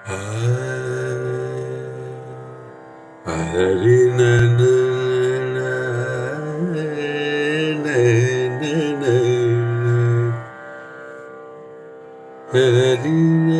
ഹരി നന ഹരി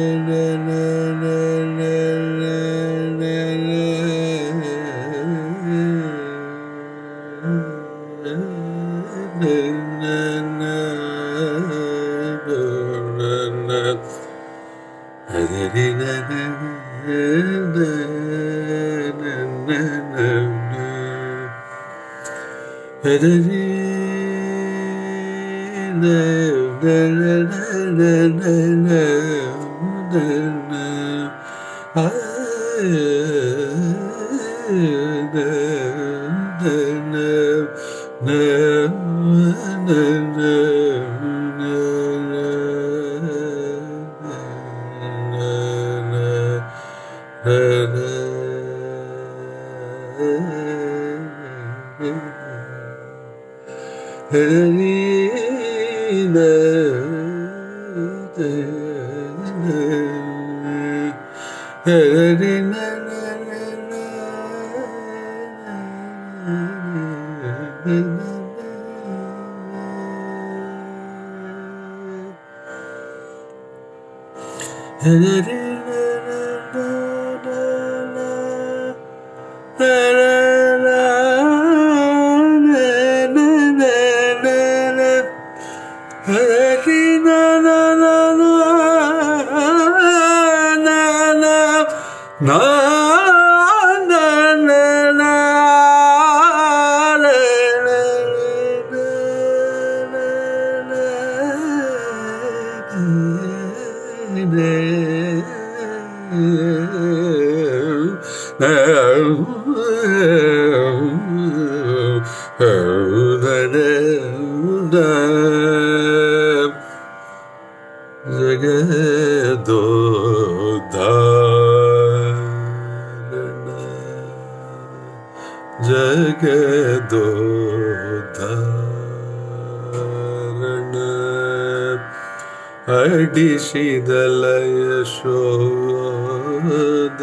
അടിശിതലയശോദ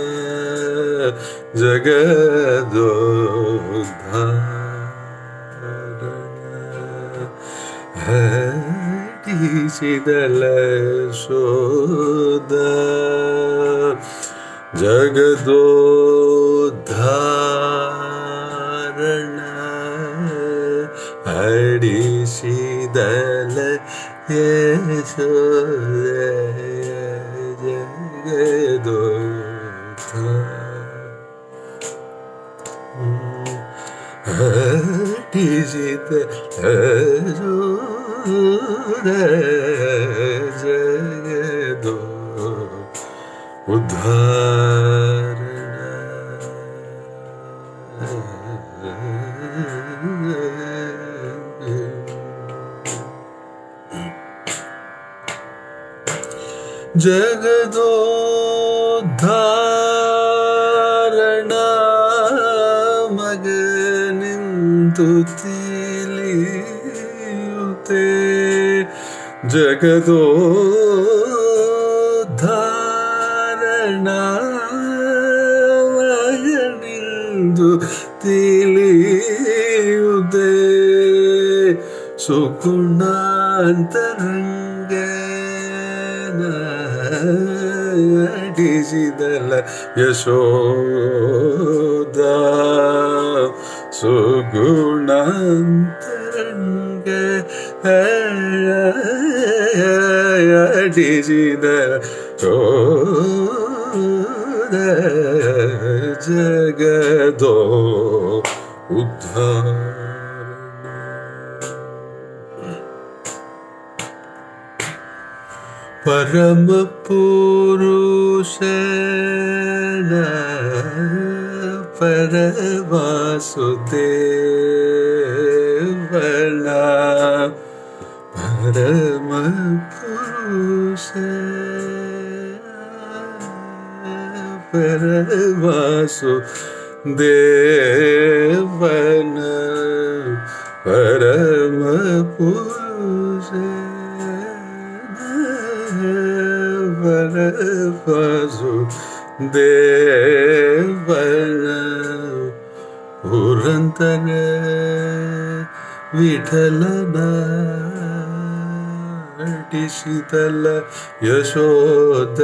ജഗദോദ്ധാരണ ജഗദോദ്ധാരണ അടിശിതല ജഗദോ ജഗദോദ്ധാരണ മകനിന്തു ತಿಳಿಯುತ್ತೆ ಜಗದೋದ್ಧಾರಣ ಮಗನಿಂದು ತಿಳಿಯುತ್ತೆ ಸುಗುಣಾಂತರಂಗ ಅಡಿಸಿದಲ ಯಶೋದ ಸುಗುಣಾಂತರಂಗ ಅಡಿಸಿದ ಶೋದ ಜಗದೋ ಉದ್ಧಾರ परम पुरुष पर वासुदेवना परम पुरुष पर वासुदेवन परम पुरुष ಪಸು ದೇವನ ಪುರಂತರ ವಿಠಲನ ಶೀತಲ ಯಶೋದ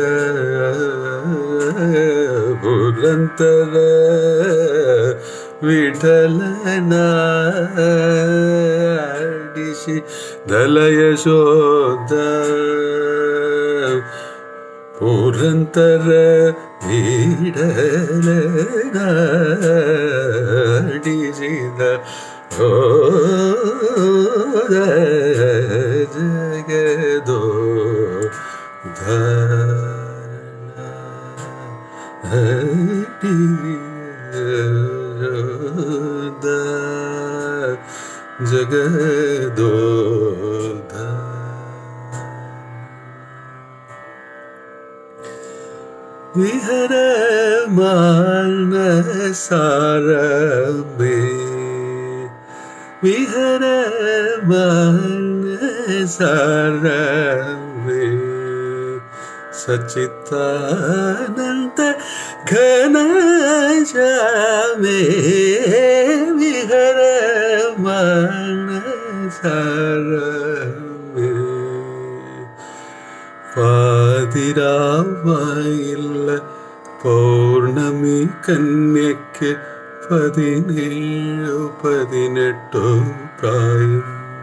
ಪುರಂತರ ವಿಠಲನ ಡಿಶಿ ದಲ ಯಶೋದ ಪುರಂತರ ಈಡಲಡಿಸಿದ ಓ ಜಗದೋ ಜಗದೋ ವಿಹರ ಮಾನಸಾರಮೇ ವಿಹರ ಮಾನಸಾರಮೇ ಸಚಿತ್ತಾನಂತ ಘನ ಶಾಮೇ ವಿಹರ ಮಾನಸಾರಮೇ പാതിരാവായില്ല പൗർണമി കന്യക്ക് പതിനേഴോ പതിനെട്ടോ പ്രായം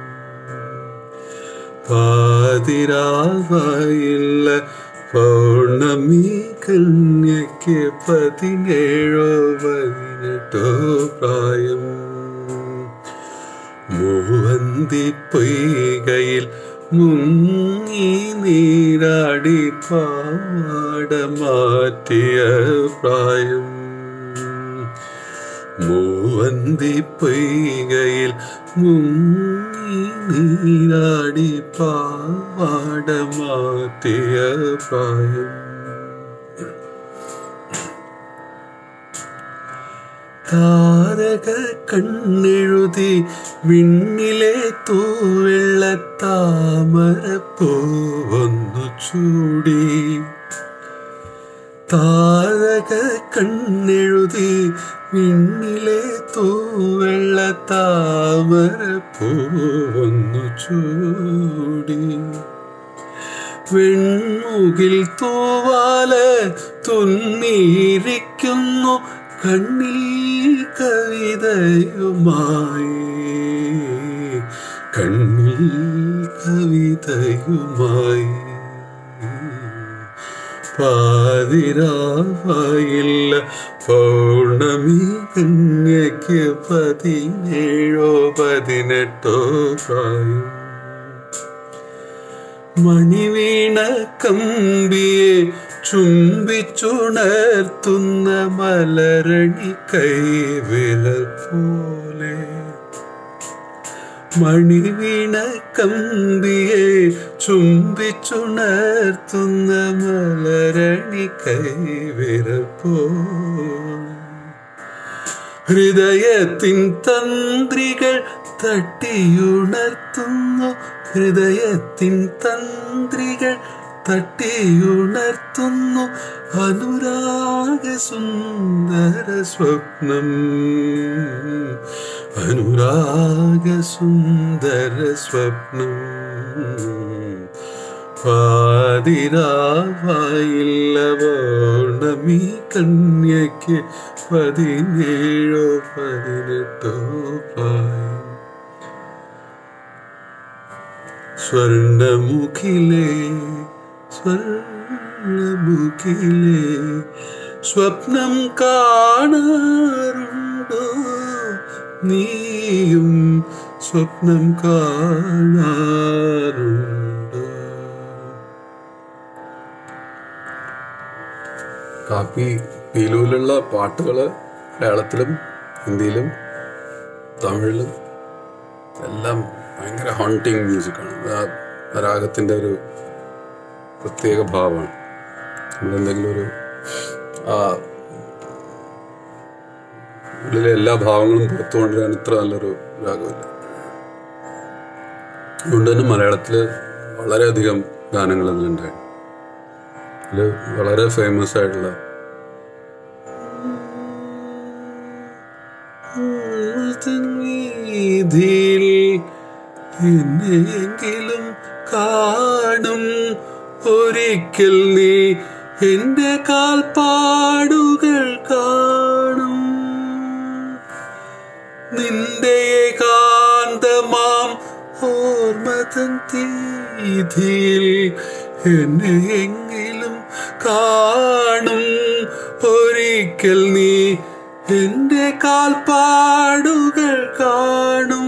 പാതിരാവായില്ല പൗർണമി കന്യക്ക് പതിനേഴോ പതിനെട്ടോ പ്രായം മൂവന്തി പൊയ്കയിൽ മുങ്ങി നീരാടി പാട മാറ്റിയ പ്രായം മൂവന്തി പൊയ്കയിൽ മുങ്ങി നീരാടി പാട മാറ്റിയ പ്രായം താരക കണ്ണെഴുതി വിണ്ണിലെ തൂവെള്ള താമരപ്പൂവൊന്നു ചൂടി താരക കണ്ണെഴുതി വിണ്ണിലെ തൂവെള്ള താമരപ്പൂവൊന്നു ചൂടി വെൺമുകിൽ തൂവാല തുന്നിയിരിക്കുന്നു കണ്ണിൽ കവിതയുമായി കണ്ണിൽ കവിതയുമായി പാതിരാവായില്ല പൗർണമി കന്യയ്ക്ക് പതിനേഴോ പതിനെട്ടോ പ്രായം മണിവീണ കമ്പിയെ ചുംബിച്ചുണർത്തുന്ന മലരണി കൈവിരൽ പോലെ മണിവീണ കമ്പിയെ ചുംബിച്ചുണർത്തുന്ന മലരണി കൈവിരൽ പോലെ ഹൃദയത്തിൻ തന്ത്രികൾ തട്ടിയുണർത്തുന്നു ഹൃദയത്തിൻ തന്ത്രികൾ തട്ടിയുണർത്തുന്നു അനുരാഗ സുന്ദര സ്വപ്നം അനുരാഗ സുന്ദര സ്വപ്നം പാതിരാവായില്ല പൗർണമി കന്യയ്ക്ക് പതിനേഴോ പതിനെട്ടോ പ്രായം സ്വർണമുഖിലേ സ്വർണമുഖിലേ സ്വപ്നം കാണാറുണ്ടോ നീയും സ്വപ്നം കാണാറുണ്ടോ കാപ്പി പീലൂലുള്ള പാട്ടുകൾ മലയാളത്തിലും ഹിന്ദിയിലും തമിഴിലും എല്ലാം ഭയങ്കര ഹോണ്ടിങ് മ്യൂസിക്കാണ് ആ രാഗത്തിൻ്റെ ഒരു പ്രത്യേക ഭാവമാണ് നമ്മളെന്തെങ്കിലും ഒരു ആ ഉള്ളിലെ എല്ലാ ഭാവങ്ങളും പുറത്തു കൊണ്ടുവരാൻ ഇത്ര നല്ലൊരു രാഗമില്ല അതുകൊണ്ട് തന്നെ മലയാളത്തിൽ വളരെയധികം ഗാനങ്ങൾ അതിലുണ്ടായി ഇതില് വളരെ ഫേമസ് ആയിട്ടുള്ള വീതിയിൽ എന്നെങ്കിലും കാണും ഒരിക്കൽ നീ എന്റെ കാൽപ്പാടുകൾ കാണും നിന്റെ ഏകാന്തമാം ഓർമ്മതൻ തീതിയിൽ എന്നെ എങ്കിലും കാണും ഒരിക്കൽ നീ എന്റെ കാൽപ്പാടുകൾ കാണും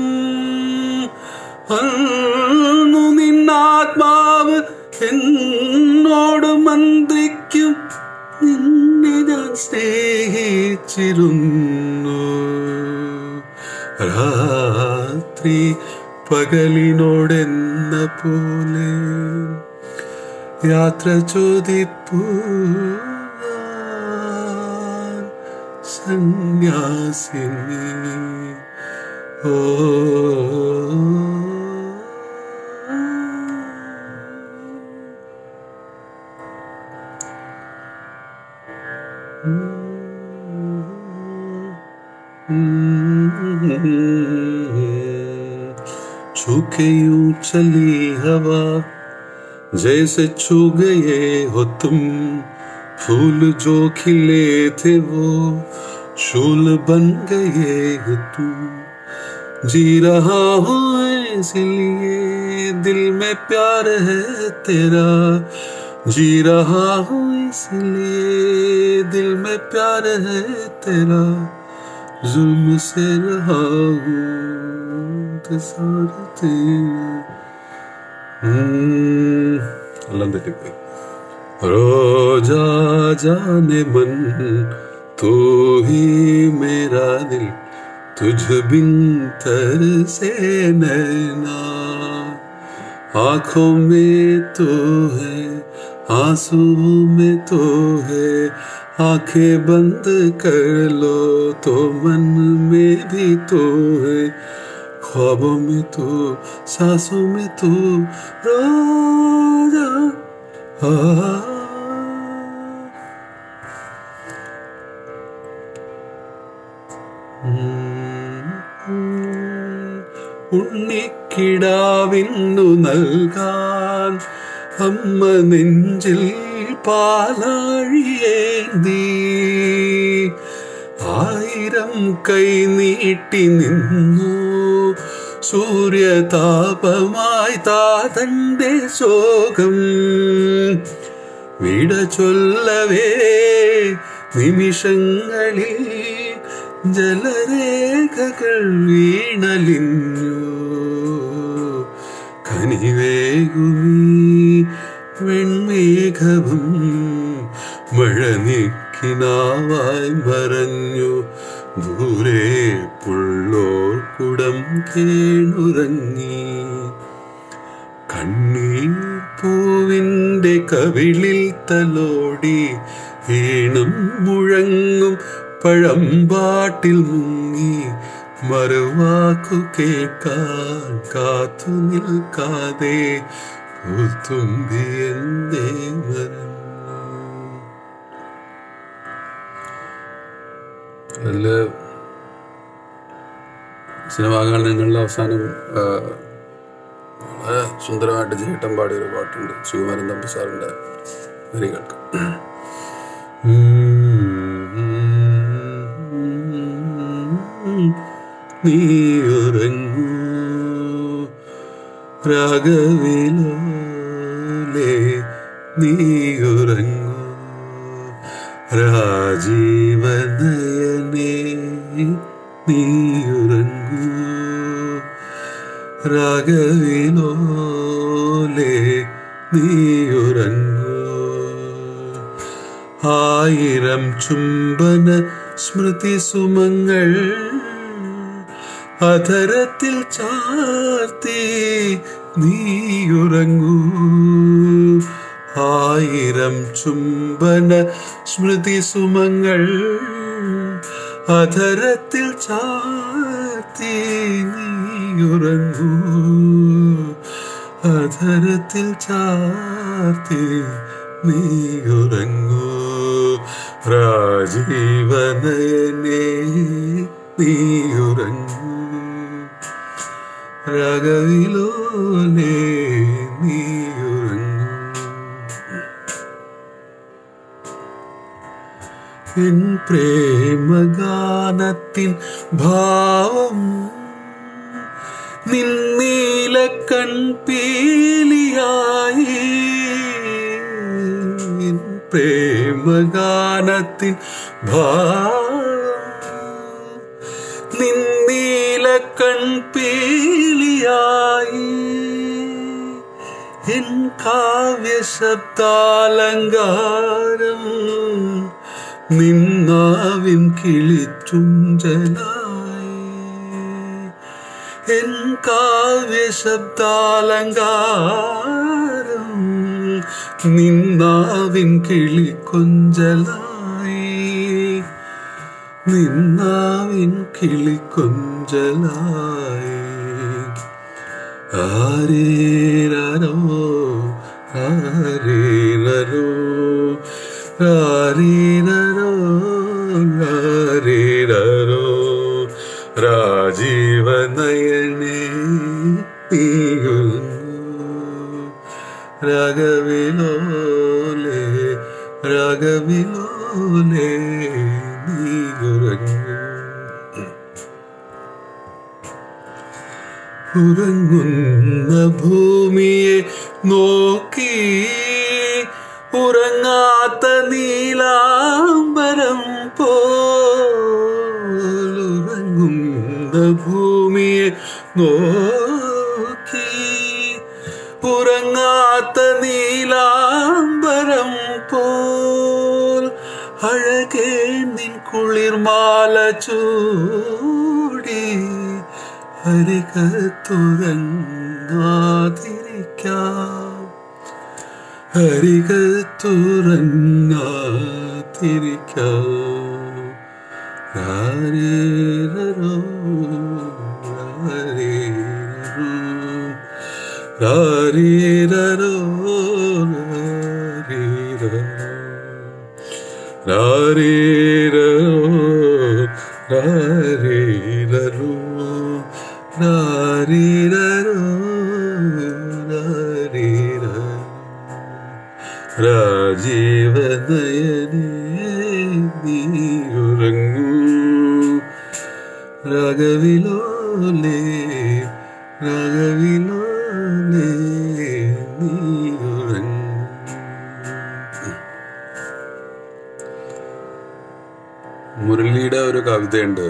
അന്നു നിന്നാത്മാവ് എന്നോട് മന്ത്രിക്കും നിന്നെ ഞാൻ സ്നേഹിച്ചിരുന്നു രാത്രി പകലിനോടെന്ന പോലെ യാത്ര ചോദിപ്പൂ ഞാൻ സന്യാസിനി ഓ छूके यूं चली हवा जैसे छू गए हो तुम फूल जो खिले थे वो शूल बन गए हो तुम जी रहा हूँ इसलिए दिल में प्यार है तेरा जी रहा हूँ इसलिए दिल में प्यार है तेरा जुल्म से रहा हूँ इंतजार तेरा हम्म, എല്ലാം തെറ്റിപ്പോയി रोजा जाने मन तू ही मेरा दिल तुझ बिन तर से नैना आंखों में तो है आंसू में तो है आंखें बंद कर लो तो मन में भी तो है ख्वाबों में तो सांसों में तो रोजा आ ഉണ്ണിക്കിടാവിന്നു നൽകാൻ അമ്മ നെഞ്ചിൽ പാലാഴിയേന്തി ആയിരം കൈ നീട്ടി നിന്നു സൂര്യതാപമായി താതന്റെ ശോകം വിട ചൊല്ലവേ നിമിഷങ്ങളിൽ ജലരേഖകൾ വീണലിഞ്ഞു കനിവേകുമീ വെൺമേഘവും മഴ നീക്കിനാവായി മറഞ്ഞു ദൂരെ പുള്ളോർ കുടം കേണുറങ്ങി കണ്ണീർ പൂവിൻ്റെ കവിളിൽ തലോടി ഈണം മുഴങ്ങും പഴമ്പാട്ടിൽ മുങ്ങി മറുവാക്കു കേൾക്കാൻ കാത്തു നിൽക്കാതെ പൂത്തുമ്പി എന്തേ മറന്നു അതില് സിനിമാ ഗാനങ്ങളിൽ അവസാനം ആ, വളരെ സുന്ദരമായിട്ട് ജേട്ടൻ പാടിയ ഒരു പാട്ടുണ്ട് ശ്രീകുമാരൻ തമ്പി സാറിന്റെ വരികൾക്ക് നീ ഉറങ്ങൂ രാഗവിലോലേ നീ ഉറങ്ങൂ രാജീവനയനേ നീ ഉറങ്ങൂ രാഗവിലോലേ നീ ഉറങ്ങൂ ആയിരം ചുംബന സ്മൃതി സുമങ്ങൾ അധരത്തിൽ ചാർത്തി നീയുറങ്ങൂ ആയിരം ചുംബന സ്മൃതി സുമങ്ങൾ അധരത്തിൽ ചാർത്തി നീയുറങ്ങൂ അധരത്തിൽ ചാർത്തി നീ ഉറങ്ങൂ രാജീവനയനെ നീ ഉറങ്ങൂ രാഗവിലോലേ നീ ഉറങ്ങൂ എൻ പ്രേമഗാനത്തിൻ ഭാവം നിന്നീല കൺപീലിയായി എൻ പ്രേമഗാനത്തിൻ ഭാവം നിന്നീല കൺപീലിയായി എൻ കാവ്യശബ്ദാലങ്കാരം നിന്നാവിൻ കിളിച്ചുഞ്ചലായി എൻ കാവ്യശബ്ദാലങ്കാരം നിന്നാവിൻ കിളിക്കൊഞ്ചലായി നിന്നാവിൻ കിളിക്കൊഞ്ചലായി ആരേരോ ആരേരോ ആരേരോ ആരേരോ രാജീവനയനേ നീയുന്നു രാഗവിലോലേ രാഗവിലോലേ നീയുറങ്ങൂ ഉറങ്ങുന്ന ഭൂമിയെ നോക്കി ഉറങ്ങാത്ത നീലാംബരം പോലുറങ്ങുന്ന ഭൂമിയെ നോക്കി ഉറങ്ങാത്ത നീലാംബരം പോൽ അഴകേ നിൻ കുളിർമാല ചൂടി അരികത്തുറങ്ങാതിരിക്കാം അരികത്തുറങ്ങാതിരിക്കാം രാരേരരോ, രാരേരരോ, രാരേരരോ, രാരേരരോ, രാരേരരോ, രാരേരരോ, രാരേരരോ. രാജീവനയനേ നീയുറങ്ങൂ രാഗവിലോലേ രാഗവിലോലേ നീയുറങ്ങൂ മുരളിയുടെ ഒരു കവിതയുണ്ട്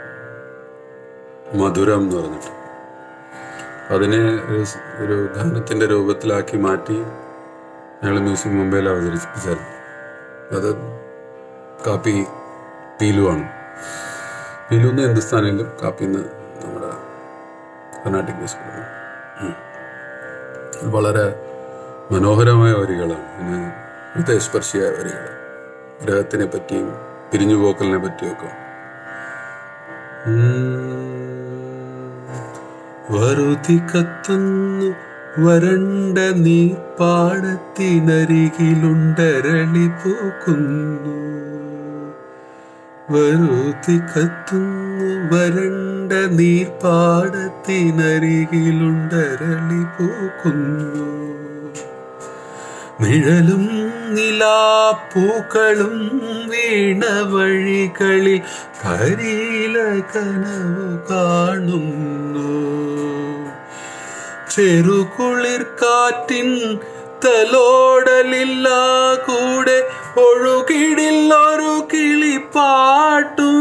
മധുരം എന്ന് പറഞ്ഞിട്ട് അതിനെ ഒരു സ് ഒരു ഗാനത്തിന്റെ രൂപത്തിലാക്കി മാറ്റി ഞങ്ങൾ മ്യൂസിക് മുംബൈയിൽ അവതരിപ്പിച്ചായിരുന്നു അത് കാപ്പി പീലുവാണ് പീലു എന്ന് ഹിന്ദുസ്ഥാനിലും കാപ്പി എന്ന് നമ്മുടെ കർണാട്ടിക് മ്യൂസിക്കിലും വളരെ മനോഹരമായ വരികളാണ് പിന്നെ ഹൃദയസ്പർശിയായ വരികൾ ഗ്രഹത്തിനെ പറ്റിയും പിരിഞ്ഞുപോക്കലിനെ പറ്റിയൊക്കെ വറുതി കത്തുന്നു വരണ്ട നീർപ്പാടത്തിനരികിലുണ്ടരളി പൂക്കുന്നു വറുതി കത്തുന്നു വരണ്ട നീർപ്പാടത്തിനരികിലുണ്ടരളി പൂക്കുന്നു നിഴലും നിലാപ്പൂക്കളും വീണ വഴികളിൽ കരിയില കനവു കാണുന്നു ചെറുകുളിർ കാറ്റിൻ തലോടലില്ല കൂടെ ഒഴുകിടില്ലൊരു കിളിപ്പാട്ടും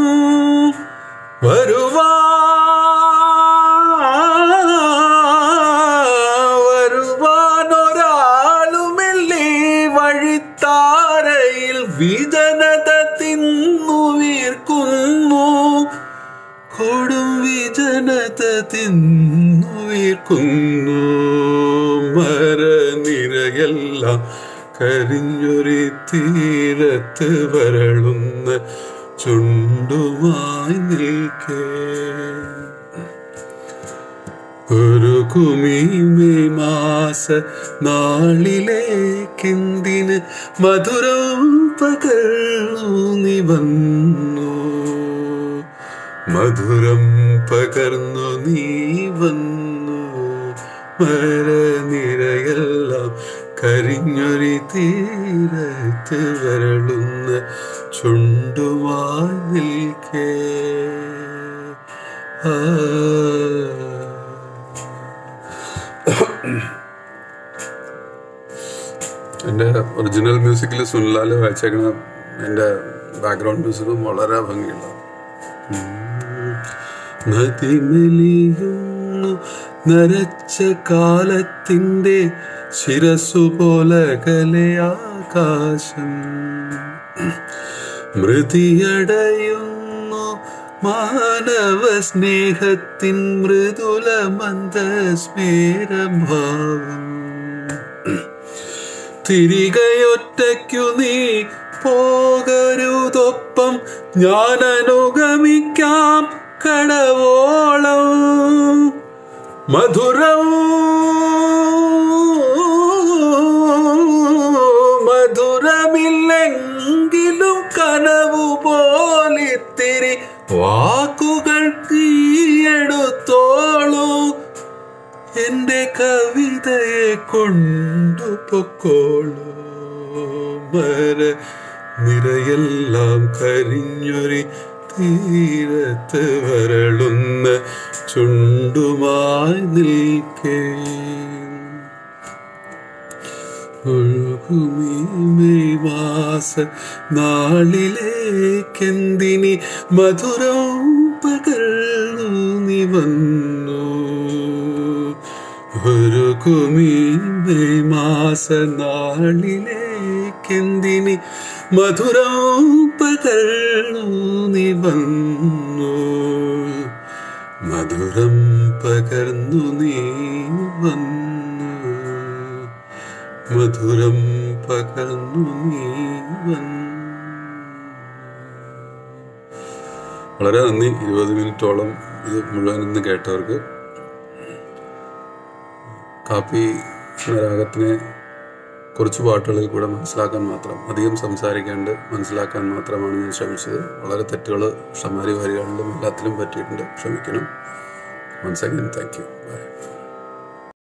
വരുവാ വരുവാനൊരാളുമില്ലേ വഴിത്താരയിൽ വിജനത തിന്നു വീർക്കുന്നു കൊടും വിജനത തിന്നു വീർക്കുന്നു മരനിരയെല്ലാം കരിഞ്ഞൊരു തീരത്ത് വരളുന്ന ചുണ്ടുമായി നിൽക്കേ ഒരു കുമിമേ മാസ നാളിലേക്കെന്തിന് മധുരം പകർന്നു നീ വന്നു മധുരം പകർന്നു നീ വന്നു മരനിരയെല്ലാം കരിഞ്ഞൊരി തീരത്ത് വരളുന്ന ചുണ്ടുമായി നിൽക്കേ ആ എൻ്റെ ഒറിജിനൽ മ്യൂസിക്കിൽ സുനിലാൽ വായിച്ചേക്കണ എൻ്റെ ബാക്ക്ഗ്രൗണ്ട് മ്യൂസിക്കും വളരെ ഭംഗിയുള്ള നദിമെലിയുന്നു നരച്ച കാലത്തിൻ്റെ ശിരസു പോലെ ആകാശം മൃതിയടയുന്നു മാനവ സ്നേഹത്തിൻ മൃദുല മന്ദസ്മേരഭാവം തിരികെയൊറ്റയ്ക്കു നീ പോകരുതൊപ്പം ഞാൻ അനുഗമിക്കാം കടവോളം മധുരം മധുരമില്ലെങ്കിലും കനവു പോലിത്തിരി വാക്കുകൾ കീയെടുത്തോളൂ എന്റെ കവിതയെ കൊണ്ടുപൊക്കോളൂ മര നിരയെല്ലാം കരിഞ്ഞൊരി തീരത്ത് വരളുന്ന ചുണ്ടുമായി നിൽക്കേ ഒഴുകുമീ മെയ് മാസ നാളിലേക്കെന്തിനി മധുരം പകർന്നു നീ വന്നു ഒഴുകുമീ മെയ് മാസ നാളിലേക്കെന്തിനി മധുരം പകർന്നു നീ വന്നു മധുരം പകർന്നു നീ വന്നു മധുരം പകർന്നു നീ വന്നു വളരെ നന്ദി ഇരുപത് മിനിറ്റോളം ഇത് മുഴുവൻ ഇന്ന് കേട്ടവർക്ക് കാപ്പി എന്ന രാഗത്തിനെ കുറച്ച് പാട്ടുകളിൽ കൂടെ മനസ്സിലാക്കാൻ മാത്രം അധികം സംസാരിക്കാണ്ട് മനസ്സിലാക്കാൻ മാത്രമാണ് ഞാൻ ശ്രമിച്ചത് വളരെ തെറ്റുകൾ ഷമാരി വരികളിലും എല്ലാത്തിലും പറ്റിയിട്ടുണ്ട് ക്ഷമിക്കണം once again thank you by